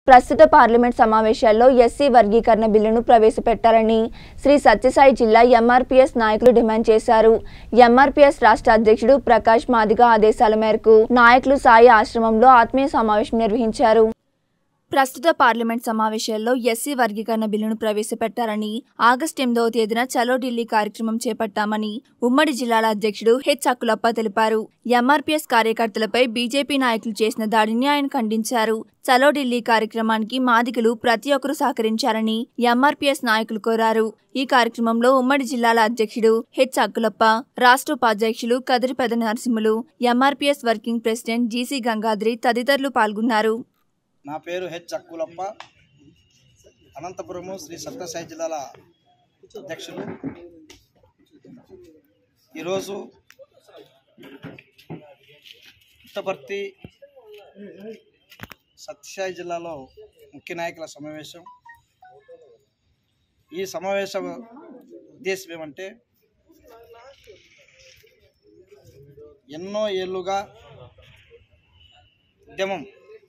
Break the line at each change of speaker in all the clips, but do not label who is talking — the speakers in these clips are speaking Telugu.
ప్రస్తుత పార్లమెంట్ సమావేశాల్లో ఎస్సీ వర్గీకరణ బిల్లును ప్రవేశపెట్టాలని శ్రీ సత్యసాయి జిల్లా ఎంఆర్పీఎస్ నాయకులు డిమాండ్ చేశారు ఎంఆర్పీఎస్ రాష్ట్ర అధ్యక్షుడు ప్రకాష్ మాదిగ ఆదేశాల మేరకు నాయకులు సాయి ఆశ్రమంలో ఆత్మీయ సమావేశం నిర్వహించారు ప్రస్తుత పార్లమెంట్ సమావేశాల్లో ఎస్సీ వర్గీకరణ బిల్లును ప్రవేశపెట్టారని ఆగస్టు ఎనిమిదవ తేదీన చలో ఢిల్లీ కార్యక్రమం చేపట్టామని ఉమ్మడి జిల్లాల అధ్యక్షుడు హెచ్ అక్కులప్ప తెలిపారు ఎంఆర్పీఎస్ కార్యకర్తలపై బీజేపీ నాయకులు చేసిన దాడిని ఆయన ఖండించారు చలో ఢిల్లీ కార్యక్రమానికి మాదిగలు ప్రతి ఒక్కరూ సహకరించారని ఎంఆర్పీఎస్ నాయకులు కోరారు ఈ కార్యక్రమంలో ఉమ్మడి జిల్లాల అధ్యక్షుడు హెచ్ అక్కులప్ప రాష్ట్ర ఉపాధ్యక్షులు Kadiri Peda Narasimhulu MRPS working president GC Gangadri తదితరులు పాల్గొన్నారు
నా పేరు హెచ్ అక్కులప్ప అనంతపురము శ్రీ సత్యసాయి జిల్లాల అధ్యక్షులు ఈరోజు పుట్టపర్తి సత్యసాయి జిల్లాలో ముఖ్య నాయకుల సమావేశం ఈ సమావేశం ఉద్దేశం ఏమంటే ఎన్నో ఏళ్ళుగా ఉద్యమం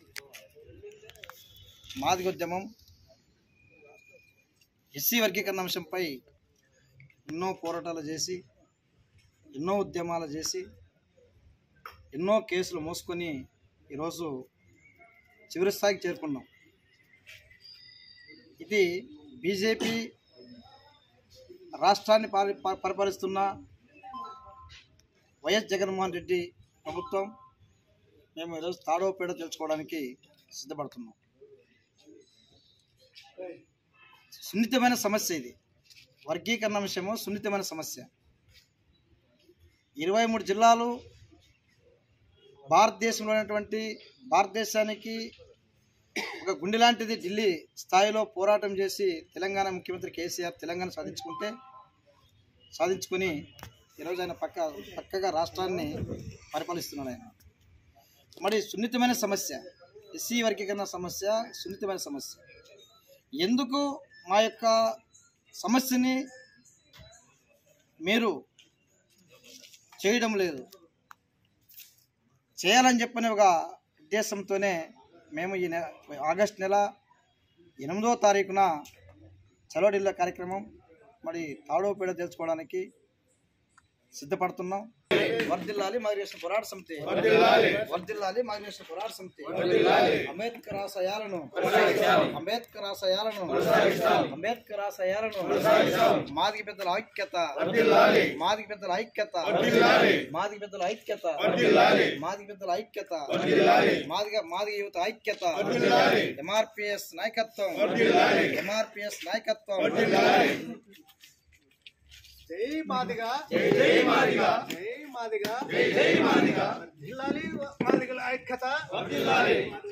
మాదిగోద్యమం ఎస్సీ వర్గీకరణ అంశంపై ఎన్నో పోరాటాలు చేసి ఎన్నో ఉద్యమాలు చేసి ఎన్నో కేసులు మోసుకొని ఈరోజు చివరి స్థాయికి చేరుకున్నాం ఇది బీజేపీ రాష్ట్రాన్ని పాలి ప- పరిపాలిస్తున్న వైఎస్ జగన్మోహన్ రెడ్డి ప్రభుత్వం మేము ఈరోజు తాడో పేడ తెలుసుకోవడానికి సిద్ధపడుతున్నాం సున్నితమైన సమస్య ఇది వర్గీకరణ విషయము సున్నితమైన సమస్య ఇరవై మూడు జిల్లాలు భారతదేశంలో ఉన్నటువంటి భారతదేశానికి ఒక గుండె లాంటిది ఢిల్లీ స్థాయిలో పోరాటం చేసి తెలంగాణ ముఖ్యమంత్రి కేసీఆర్ తెలంగాణ సాధించుకుంటే సాధించుకొని ఈరోజు ఆయన పక్క పక్కగా రాష్ట్రాన్ని పరిపాలిస్తున్నాడు ఆయన మరి సున్నితమైన సమస్య ఎస్సీ వర్గీకరణ సమస్య సున్నితమైన సమస్య ఎందుకు మా యొక్క సమస్యని మీరు చేయడం లేదు చేయాలని చెప్పని ఒక ఉద్దేశంతోనే మేము ఈ నెల ఆగస్ట్ నెల ఎనిమిదో తారీఖున చలో ఢిల్లీ కార్యక్రమం మరి తాడో పేడ తెలుసుకోవడానికి సిద్ధపడుతున్నాం వర్దిల్లాలి మైగ్రేషన్ పోరాట సమితి వర్దిల్లాలి మైగ్రేషన్ పోరాట సమితి అంబేద్కర్ ఆశయాలను అంబేద్కర్ ఆశయాలను అంబేద్కర్ ఆశయాలను మాదిగ పెద్దల ఐక్యత మాదిగ పెద్దల ఐక్యత మాదిగ పెద్దల ఐక్యత మాదిగ పెద్దల ఐక్యత మాదిగ మాదిగ యువత ఐక్యత ఎంఆర్పిఎస్ నాయకత్వం ఎంఆర్పిఎస్ నాయకత్వం
జై మాదిగా జై మాదిగా జై మాదిగా జై మాదిగా జిల్లాలి మాదిగల ఐక్యత